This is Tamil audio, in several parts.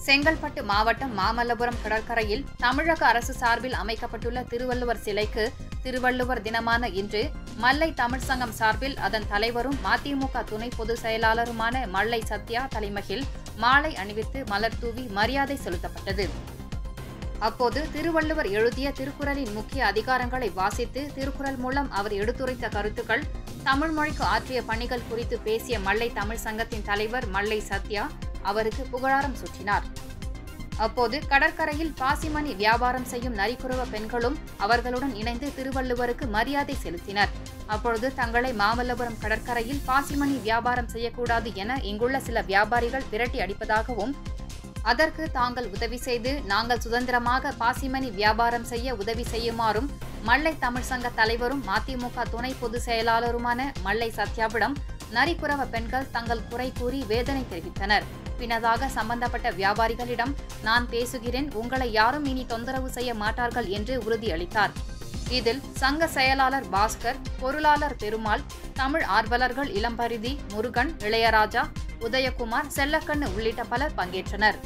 செங்கல்பட்டு மாவட்டம் மாமல்லபுரம் கடற்கரையில் தமிழக அரசு சார்பில் அமைக்கப்பட்டுள்ள திருவள்ளுவர் சிலைக்கு திருவள்ளுவர் தினமான இன்று மல்லை தமிழ் சங்கம் சார்பில் அதன் தலைவரும் மதிமுக துணை பொதுச் செயலாளருமான மல்லை சத்யா தலைமையில் மாலை அணிவித்து மலர் தூவி மரியாதை செலுத்தப்பட்டது அப்போது திருவள்ளுவர் எழுதிய திருக்குறளின் முக்கிய அதிகாரங்களை வாசித்து திருக்குறள் மூலம் அவர் எடுத்துரைத்த கருத்துக்கள் தமிழ் மொழிக்கு ஆற்றிய பணிகள் குறித்து பேசிய மல்லை தமிழ் சங்கத்தின் தலைவர் மல்லை சத்யா அவருக்கு புகழாரம் சூட்டினார் அப்போது கடற்கரையில் பாசிமணி வியாபாரம் செய்யும் நரிக்குறவ பெண்களும் அவர்களுடன் இணைந்து திருவள்ளுவருக்கு மரியாதை செலுத்தினர் அப்பொழுது தங்களை மாமல்லபுரம் கடற்கரையில் பாசிமணி வியாபாரம் செய்யக்கூடாது என இங்குள்ள சில வியாபாரிகள் விரட்டி அடிப்பதாகவும் அதற்கு தாங்கள் உதவி செய்து நாங்கள் சுதந்திரமாக பாசிமணி வியாபாரம் செய்ய உதவி செய்யுமாறும் மல்லை தமிழ் சங்க தலைவரும் மதிமுக துணை பொதுச் செயலாளருமான மல்லை சத்யாவிடம் நரிக்குறவ பெண்கள் தங்கள் குறை கூறி வேதனை தெரிவித்தனர் பின்னதாக சம்பந்தப்பட்ட வியாபாரிகளிடம் நான் பேசுகிறேன் உங்களை யாரும் இனி தொந்தரவு செய்ய மாட்டார்கள் என்று உறுதியளித்தார் இதில் சங்க செயலாளர் பாஸ்கர் பொருளாளர் பெருமாள் தமிழ் ஆர்வலர்கள் இளம்பரிதி முருகன் இளையராஜா உதயகுமார் செல்லக்கண்ணு உள்ளிட்ட பலர் பங்கேற்றனர்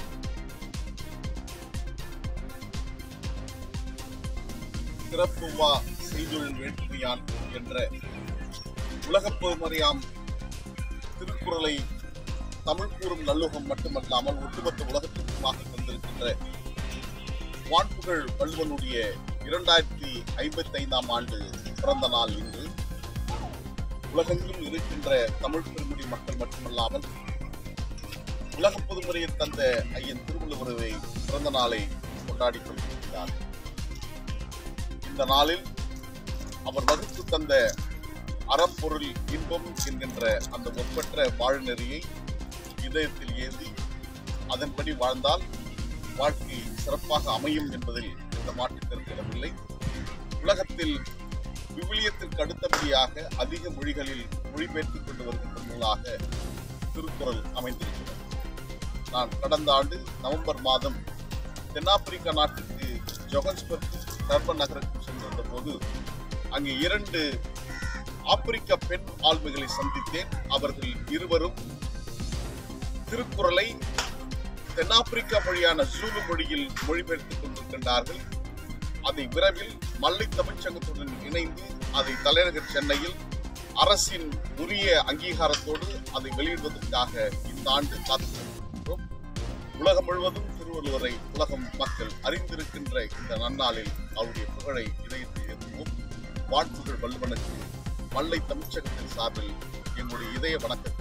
சிறப்புவா செய்தொழில் வேற்றுமையான் என்ற உலகப் பொதுமறையாம் திருக்குறளை தமிழ் கூறும் நல்லுகம் மட்டுமல்லாமல் ஒட்டுமொத்த உலகத்திற்குமாக தந்திருக்கின்ற வான்புகழ் வள்ளுவனுடைய இரண்டாயிரத்தி ஐம்பத்தி ஐந்தாம் ஆண்டு பிறந்த நாள் இன்று உலகெங்கும் இருக்கின்ற தமிழ் பெருங்குடி மக்கள் மட்டுமல்லாமல் உலக பொதுமுறையை தந்த ஐயன் திருவள்ளுவரை பிறந்த நாளை கொண்டாடி கொண்டிருக்கிறார் இந்த நாளில் அவர் வகுத்து தந்த அறப்பொருள் இன்பம் என்கின்ற அந்த ஒப்பற்ற வாழ்நெறியை இதயத்தில் ஏந்தி அதன்படி வாழ்ந்தால் வாழ்க்கை சிறப்பாக அமையும் என்பதில் எந்த மாற்று கருத்திடமில்லை உலகத்தில் விவிலியத்திற்கு அடுத்தபடியாக அதிக மொழிகளில் மொழிபெயர்த்துக் கொண்டு வருகின்ற நூலாக திருக்குறள் அமைந்திருக்கிறது நான் கடந்த ஆண்டு நவம்பர் மாதம் தென்னாப்பிரிக்கா நாட்டுக்கு ஜொகன்ஸ்பர்க் டர்பன் நகருக்கு சென்றிருந்த போது அங்கே இரண்டு ஆப்பிரிக்க பெண் ஆளுமைகளை சந்தித்தேன் அவர்கள் இருவரும் திருக்குறளை தென்னாப்பிரிக்கா மொழியான ஜூலு மொழியில் மொழிபெயர்த்துக் கொண்டிருக்கின்றார்கள் அதை விரைவில் மல்லை தமிழ்ச்சங்கத்துடன் இணைந்து அதை தலைநகர் சென்னையில் அரசின் உரிய அங்கீகாரத்தோடு அதை வெளியிடுவதற்காக இந்த ஆண்டு காத்துக்கொண்டிருக்கின்றோம் உலகம் முழுவதும் திருவள்ளுவரை உலகம் மக்கள் அறிந்திருக்கின்ற இந்த நன்னாளில் அவருடைய புகழை இதயத்தில் ஏற்றுவோம் வாழ்த்துகள் வல்லுவனுக்கு மல்லை தமிழ்ச்சங்கத்தின் சார்பில் எங்களுடைய இதய வணக்கத்தை